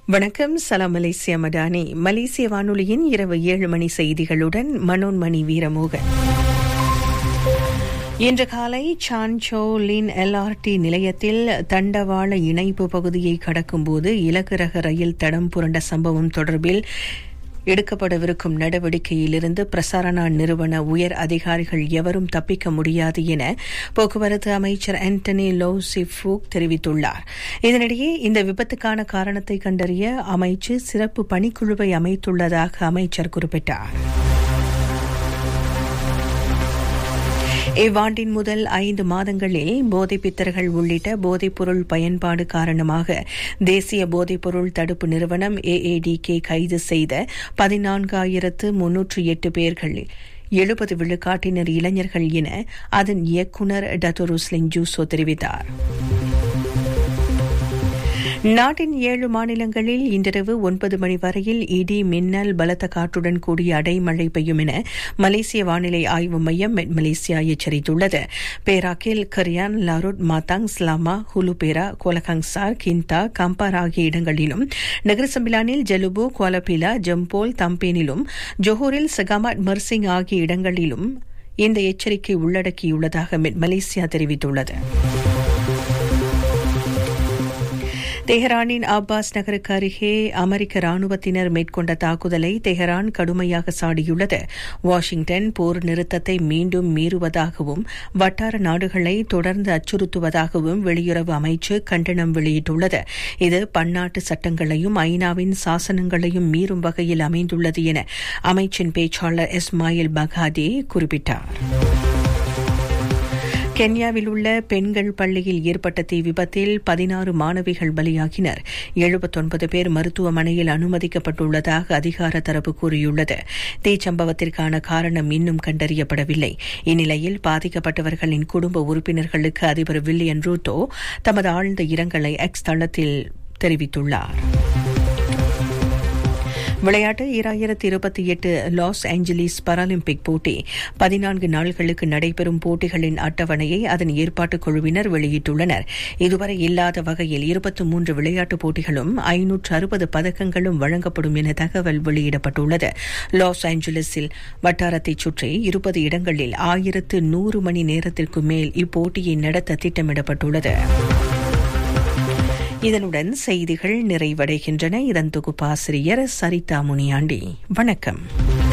வணக்கம் சலாம் மலேசியா மடானி மலேசிய வானொலியின் இரவு ஏழு மணி செய்திகளுடன் மனோன்மணி வீரமோகன் இன்று காலை சான்சோ லின் எல்ஆர்டி நிலையத்தில் தண்டவாள இணைப்பு பகுதியை கடக்கும்போது இலகு ரக ரயில் தடம் புரண்ட சம்பவம் தொடர்பில் எடுக்கப்படவிருக்கும் நடவடிக்கையிலிருந்து பிரசாரணா நிறுவன உயர் அதிகாரிகள் எவரும் தப்பிக்க முடியாது என போக்குவரத்து அமைச்சர் ஆண்டனி லோசிஃபூக் தெரிவித்துள்ளார் இதனிடையே இந்த விபத்துக்கான காரணத்தை கண்டறிய அமைச்சு சிறப்பு பணிக்குழுவை அமைத்துள்ளதாக அமைச்சர் குறிப்பிட்டார் இவ்வாண்டின் முதல் ஐந்து மாதங்களில் போதைப்பித்தர்கள் உள்ளிட்ட போதைப்பொருள் பயன்பாடு காரணமாக தேசிய போதைப்பொருள் தடுப்பு நிறுவனம் ஏஏடிகே கைது செய்த பதினான்காயிரத்து முன்னூற்று எட்டு பேர்கள் எழுபது விழுக்காட்டினர் இளைஞர்கள் என அதன் இயக்குநர் டத்தோருஸ்லின் ஜூசோ தெரிவித்தார் நாட்டின் ஏழு மாநிலங்களில் இன்றிரவு ஒன்பது மணி வரையில் இடி மின்னல் பலத்த காற்றுடன் கூடிய அடைமழை பெய்யும் என மலேசிய வானிலை ஆய்வு மையம் மெட் மலேசியா எச்சரித்துள்ளது பேராக்கில் Kerian Larut Matang Selama Hulu Perak Kuala Kangsar Kinta Kampar ஆகிய இடங்களிலும் நகரசம்பிலானில் ஜலுபு கோலபிலா ஜம்போல் தம்பேனிலும் ஜோஹூரில் சகாமாட் மர்சிங் ஆகிய இடங்களிலும் இந்த எச்சரிக்கை உள்ளடக்கியுள்ளதாக மெட் மலேசியா தெரிவித்துள்ளது தெஹரானின் அப்பாஸ் நகருக்கு அருகே அமெரிக்க ராணுவத்தினர் மேற்கொண்ட தாக்குதலை தெஹரான் கடுமையாக சாடியுள்ளது வாஷிங்டன் போர் நிறுத்தத்தை மீண்டும் மீறுவதாகவும் வட்டார நாடுகளை தொடர்ந்து அச்சுறுத்துவதாகவும் வெளியுறவு அமைச்சு கண்டனம் வெளியிட்டுள்ளது இது பன்னாட்டு சட்டங்களையும் ஐநாவின் சாசனங்களையும் மீறும் வகையில் அமைந்துள்ளது என அமைச்சின் பேச்சாளர் இஸ்மாயில் பகாதே குறிப்பிட்டார் கென்யாவில் உள்ள பெண்கள் பள்ளியில் ஏற்பட்ட தீ விபத்தில் பதினாறு மாணவிகள் பலியாகினர் எழுபத்தொன்பது பேர் மருத்துவமனையில் அனுமதிக்கப்பட்டுள்ளதாக அதிகார தரப்பு கூறியுள்ளது தீச்சம்பவத்திற்கான காரணம் இன்னும் கண்டறியப்படவில்லை இந்நிலையில் பாதிக்கப்பட்டவர்களின் குடும்ப உறுப்பினர்களுக்கு அதிபர் வில்லியன் ரூட்டோ தமது ஆழ்ந்த இரங்கலை எக்ஸ் தளத்தில் தெரிவித்துள்ளார் விளையாட்டு ஈராயிரத்தி இருபத்தி எட்டு லாஸ் ஏஞ்சலிஸ் பாராலிம்பிக் போட்டி பதினான்கு நாள்களுக்கு நடைபெறும் போட்டிகளின் அட்டவணையை அதன் ஏற்பாட்டுக் குழுவினர் வெளியிட்டுள்ளனர் இதுவரை இல்லாத வகையில் இருபத்தி மூன்று விளையாட்டுப் போட்டிகளும் ஐநூற்று அறுபது பதக்கங்களும் வழங்கப்படும் என தகவல் வெளியிடப்பட்டுள்ளது லாஸ் ஏஞ்சலிஸில் வட்டாரத்தைச் சுற்றி இருபது இடங்களில் ஆயிரத்து நூறு மணி நேரத்திற்கு மேல் இப்போட்டியை நடத்த திட்டமிடப்பட்டுள்ளது இதனுடன் செய்திகள் நிறைவடைகின்றன இதன் தொகுப்பாசிரியர் சரிதா முனியாண்டி வணக்கம்